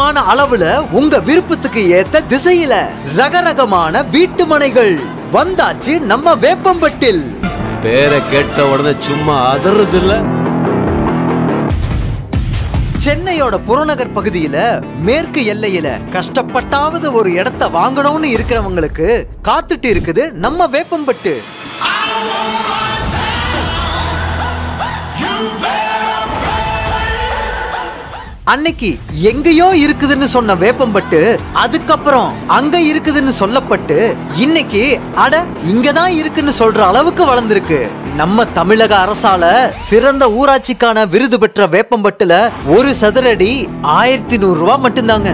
மிதமான அளவுல உங்க விருப்பத்துக்கு ஏத்த திசையில ரகரகமான வீட்டு மனைகள் வந்தாச்சு நம்ம வேப்பம்பட்டில் பேரை கேட்ட உடனே சும்மா அதறது இல்ல சென்னையோட புறநகர் பகுதியில மேற்கு எல்லையில கஷ்டப்பட்டாவது ஒரு இடத்த வாங்கணும்னு இருக்கிறவங்களுக்கு காத்துட்டு இருக்குது நம்ம வேப்பம்பட்டு அன்னைக்கு எங்கேயோ இருக்குதுன்னு சொன்ன வேப்பம்பட்டு அதுக்கப்புறம் அங்க இருக்குதுன்னு சொல்லப்பட்டு இன்னைக்கு அட இங்கதான் இருக்குன்னு சொல்ற அளவுக்கு வளர்ந்திருக்கு நம்ம தமிழக அரசால சிறந்த ஊராட்சிக்கான விருது பெற்ற வேப்பம்பட்டுல ஒரு சதுரடி ஆயிரத்தி நூறு ரூபாய் மட்டும்தாங்க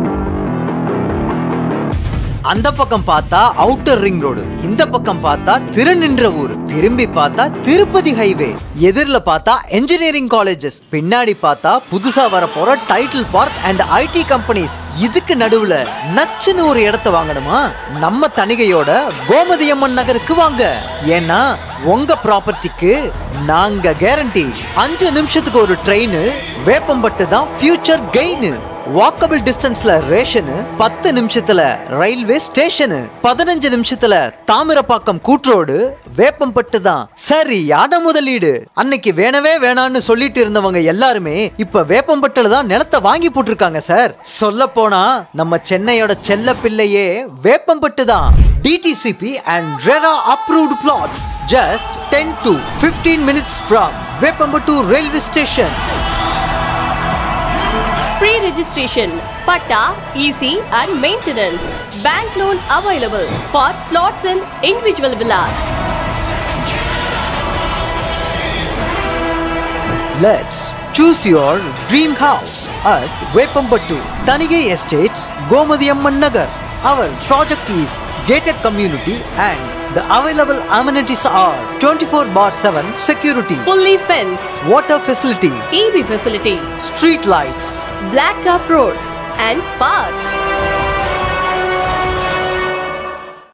அந்த பக்கம் பார்த்தா அவுட்டர் ரிங் ரோடு இந்த பக்கம் பார்த்தா திருநின்ற ஊர் திரும்பி பார்த்தா திருப்பதி ஹைவே எதிரில பார்த்தா என்ஜினியரிங் காலேஜஸ் பின்னாடி பார்த்தா புதுசா வர போற Tidel park and IT companies இதுக்கு நடுவுல நச்சுன்னு ஒரு இடத்த வாங்கணுமா நம்ம தணிகையோட கோமதியம்மன் நகருக்கு வாங்க ஏன்னா உங்க ப்ராப்பர்ட்டிக்கு நாங்க கேரண்டி அஞ்சு நிமிஷத்துக்கு ஒரு ட்ரெயின் வேப்பம்பட்டு தான் ஃபியூச்சர் கெயின் வாக்கபிள் டிஸ்டன்ஸ்ல ரேஷனு பத்து நிமிஷத்துல ரயில்வே ஸ்டேஷனு பதினஞ்சு நிமிஷத்துல தாமிரப்பாக்கம் கூட்ரோடு வேப்பம்பட்டு தான் சரியான முதலீடு அன்னைக்கு வேணவே வேணான்னு சொல்லிட்டு இருந்தவங்க எல்லாருமே இப்ப வேப்பம்பட்டுல தான் நிலத்தை வாங்கி போட்டிருக்காங்க சார் சொல்ல போனா நம்ம சென்னையோட செல்ல பிள்ளையே வேப்பம்பட்டு தான் DTCP and RERA approved plots just ten to 15 minutes from Veppampattu railway station Free registration, Patta, EC and maintenance. Bank loan available for plots and individual villas. Let's choose your dream house at Vepambattu, Tanigai Estates, Gomadiyamman Nagar. Our project is gated community and the available amenities are 24 bar 7 security, Fully fenced, water facility, EV facility, street lights, blacktop roads and parks.